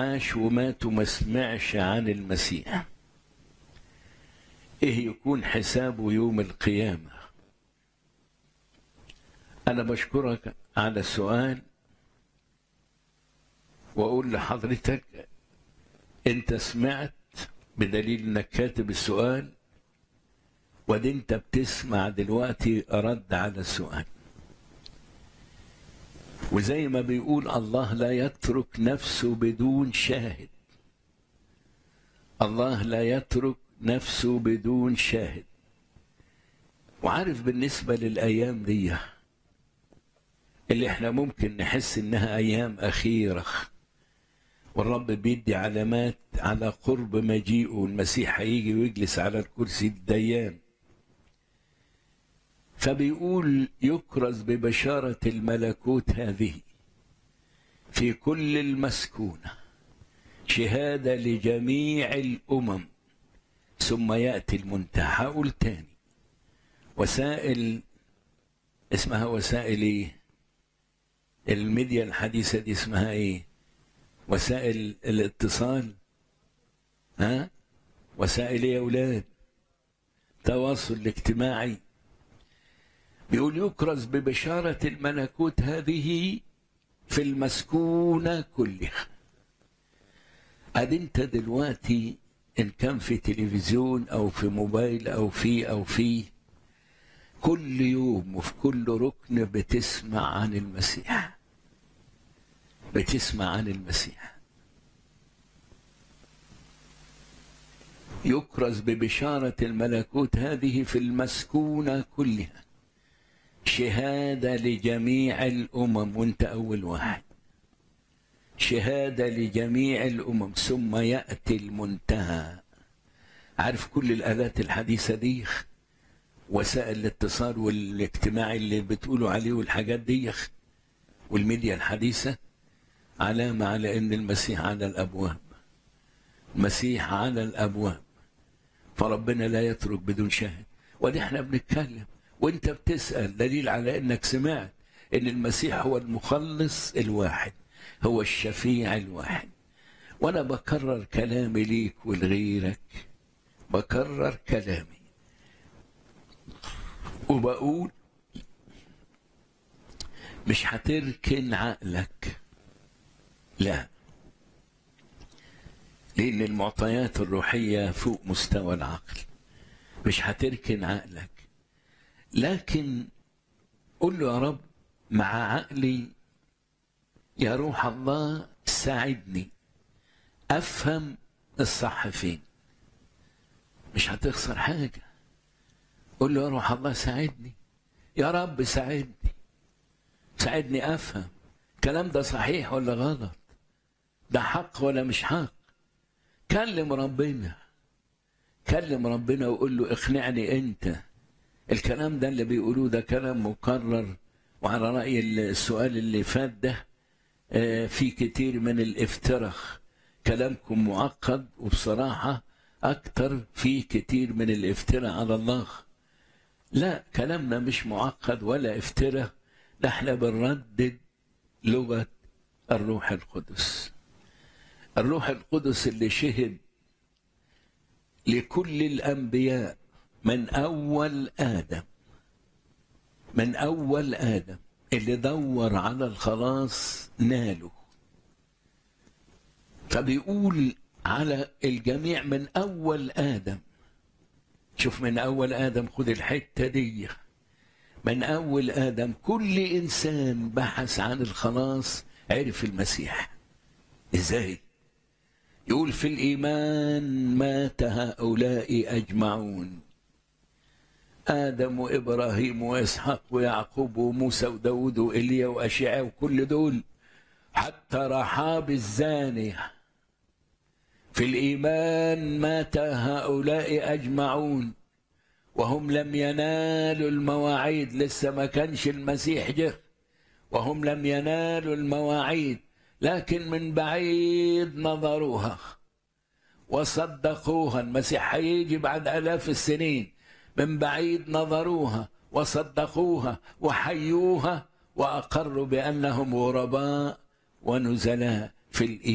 عاش ومات وما سمعش عن المسيح ايه يكون حسابه يوم القيامة انا بشكرك على السؤال واقول لحضرتك انت سمعت بدليل انك كاتب السؤال ودي انت بتسمع دلوقتي رد على السؤال وزي ما بيقول الله لا يترك نفسه بدون شاهد الله لا يترك نفسه بدون شاهد وعارف بالنسبة للأيام دي اللي احنا ممكن نحس انها أيام أخيرة والرب بيدي علامات على قرب مجيئه المسيح هيجي ويجلس على الكرسي الديان فبيقول يكرز ببشارة الملكوت هذه في كل المسكونة شهادة لجميع الأمم ثم يأتي المنتهى هقول تاني وسائل اسمها وسائل ايه الميديا الحديثة دي اسمها ايه وسائل الاتصال ها وسائل يا اولاد التواصل الاجتماعي بيقول يكرز ببشارة الملكوت هذه في المسكونة كلها ادي انت دلوقتي ان كان في تلفزيون او في موبايل او في او في كل يوم وفي كل ركن بتسمع عن المسيح بتسمع عن المسيح يكرز ببشارة الملكوت هذه في المسكونة كلها شهادة لجميع الأمم وانت أول واحد شهادة لجميع الأمم ثم يأتي المنتهى عارف كل الآلات الحديثة دي وسائل الاتصال والاجتماعي اللي بتقولوا عليه والحاجات دي والميديا الحديثة علامة على أن المسيح على الأبواب المسيح على الأبواب فربنا لا يترك بدون شاهد ودي احنا بنتكلم وانت بتسأل دليل على انك سمعت ان المسيح هو المخلص الواحد هو الشفيع الواحد وانا بكرر كلامي ليك ولغيرك بكرر كلامي وبقول مش هتركن عقلك لا لان المعطيات الروحيه فوق مستوى العقل مش هتركن عقلك لكن قل له يا رب مع عقلي يا روح الله ساعدني افهم الصح فين مش هتخسر حاجه قل له يا روح الله ساعدني يا رب ساعدني ساعدني افهم الكلام ده صحيح ولا غلط ده حق ولا مش حق كلم ربنا كلم ربنا وقول له اقنعني انت الكلام ده اللي بيقولوه ده كلام مكرر وعلى رأي السؤال اللي فات ده في كتير من الافتراخ كلامكم معقد وبصراحة أكتر في كتير من الافتراء على الله لا كلامنا مش معقد ولا افتراء ده احنا بنردد لغة الروح القدس الروح القدس اللي شهد لكل الأنبياء من أول آدم من أول آدم اللي دور على الخلاص ناله فبيقول على الجميع من أول آدم شوف من أول آدم خد الحتة دي من أول آدم كل إنسان بحث عن الخلاص عرف المسيح إزاي يقول في الإيمان مات هؤلاء أجمعون آدم وإبراهيم وإسحاق ويعقوب وموسى وداود وإيليا وأشعياء وكل دول حتى رحاب الزانية في الإيمان مات هؤلاء أجمعون وهم لم ينالوا المواعيد لسه ما كانش المسيح جه وهم لم ينالوا المواعيد لكن من بعيد نظروها وصدقوها المسيح هيجي بعد آلاف السنين من بعيد نظروها وصدقوها وحيوها وأقروا بأنهم غرباء ونزلاء في الإيمان